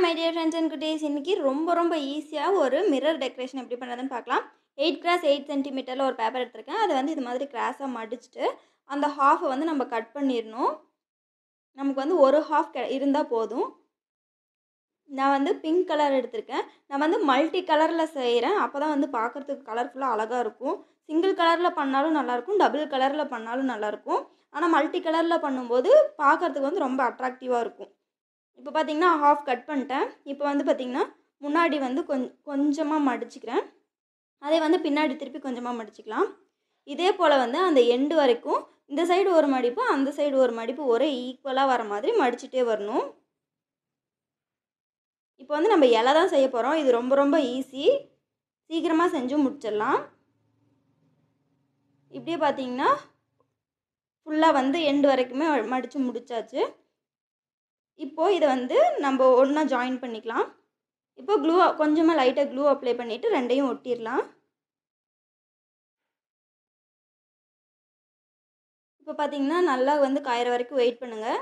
my dear friends and குட்டீஸ் இன்றைக்கி ரொம்ப ரொம்ப ஈஸியாக ஒரு மிரர் டெக்கரேஷன் எப்படி பண்ணுறதுன்னு பார்க்கலாம் எயிட் கிராஸ் எயிட் சென்டிமீட்டரில் ஒரு பேப்பர் எடுத்திருக்கேன் அதை வந்து இது மாதிரி கிராஸாக மடிச்சுட்டு அந்த ஹாஃபை வந்து நம்ம கட் பண்ணிடணும் நமக்கு வந்து ஒரு ஹாஃப் கெ இருந்தால் போதும் நான் வந்து பிங்க் கலர் எடுத்திருக்கேன் நான் வந்து மல்டி கலரில் செய்கிறேன் அப்போ தான் வந்து பார்க்குறதுக்கு கலர்ஃபுல்லாக அழகாக இருக்கும் சிங்கிள் கலரில் பண்ணாலும் நல்லாயிருக்கும் டபுள் கலரில் பண்ணாலும் நல்லாயிருக்கும் ஆனால் மல்டி கலரில் பண்ணும்போது பார்க்குறதுக்கு வந்து ரொம்ப அட்ராக்டிவாக இருக்கும் இப்போ பார்த்தீங்கன்னா ஹாஃப் கட் பண்ணிட்டேன் இப்போ வந்து பார்த்திங்கன்னா முன்னாடி வந்து கொஞ்ச கொஞ்சமாக மடிச்சுக்கிறேன் அதே வந்து பின்னாடி திருப்பி கொஞ்சமாக மடிச்சுக்கலாம் இதே போல் வந்து அந்த எண்டு வரைக்கும் இந்த சைடு ஒரு மடிப்பு அந்த சைடு ஒரு மடிப்பு ஒரே ஈக்குவலாக வர மாதிரி மடிச்சுட்டே வரணும் இப்போ வந்து நம்ம இலை தான் செய்ய போகிறோம் இது ரொம்ப ரொம்ப ஈஸி சீக்கிரமாக செஞ்சு முடிச்சிடலாம் இப்படியே பார்த்தீங்கன்னா ஃபுல்லாக வந்து எண்டு வரைக்குமே மடித்து முடிச்சாச்சு இப்போது இதை வந்து நம்ம ஒன்றா ஜாயின் பண்ணிக்கலாம் இப்போ க்ளூ கொஞ்சமாக லைட்டாக க்ளூ அப்ளை பண்ணிவிட்டு ரெண்டையும் ஒட்டிடலாம் இப்போ பார்த்தீங்கன்னா நல்லா வந்து காயிற வரைக்கும் வெயிட் பண்ணுங்கள்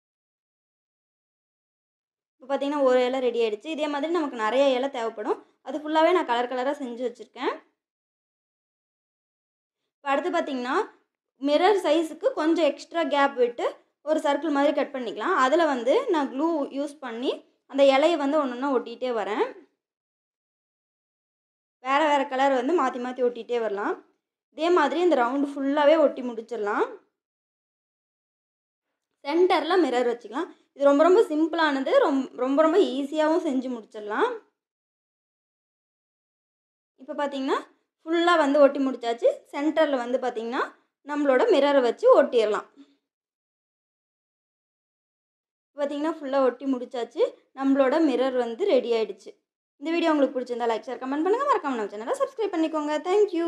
இப்போ பார்த்தீங்கன்னா ஒரு இலை ரெடி ஆகிடுச்சு இதே மாதிரி நமக்கு நிறைய இலை தேவைப்படும் அது ஃபுல்லாகவே நான் கலர் கலராக செஞ்சு வச்சுருக்கேன் இப்போ அடுத்து பார்த்தீங்கன்னா மிரர் சைஸுக்கு கொஞ்சம் எக்ஸ்ட்ரா கேப் விட்டு ஒரு சர்க்கிள் மாதிரி கட் பண்ணிக்கலாம் அதில் வந்து நான் க்ளூ யூஸ் பண்ணி அந்த இலையை வந்து ஒன்று ஒன்றா ஒட்டிகிட்டே வரேன் வேறு வேறு கலர் வந்து மாற்றி மாற்றி ஒட்டிகிட்டே வரலாம் இதே மாதிரி இந்த ரவுண்டு ஃபுல்லாகவே ஒட்டி முடிச்சிடலாம் சென்டரில் மிரர் வச்சுக்கலாம் இது ரொம்ப ரொம்ப சிம்பிளானது ரொம்ப ரொம்ப ரொம்ப ஈஸியாகவும் செஞ்சு முடிச்சிடலாம் இப்போ பார்த்தீங்கன்னா ஃபுல்லாக வந்து ஒட்டி முடிச்சாச்சு சென்டரில் வந்து பார்த்திங்கன்னா நம்மளோட மிரரை வச்சு ஒட்டிடலாம் பார்த்திங்கன்னா ஃபுல்லாக ஒட்டி முடிச்சாச்சு நம்மளோட மிரர் வந்து ரெடி ஆகிடுச்சு இந்த வீடியோ உங்களுக்கு பிடிச்சிருந்தா லைக் ஷேர் கமெண்ட் பண்ணுங்கள் மறக்காம நம்ம சேனலை சப்ஸ்கிரைப் பண்ணிக்கோங்க தேங்க்யூ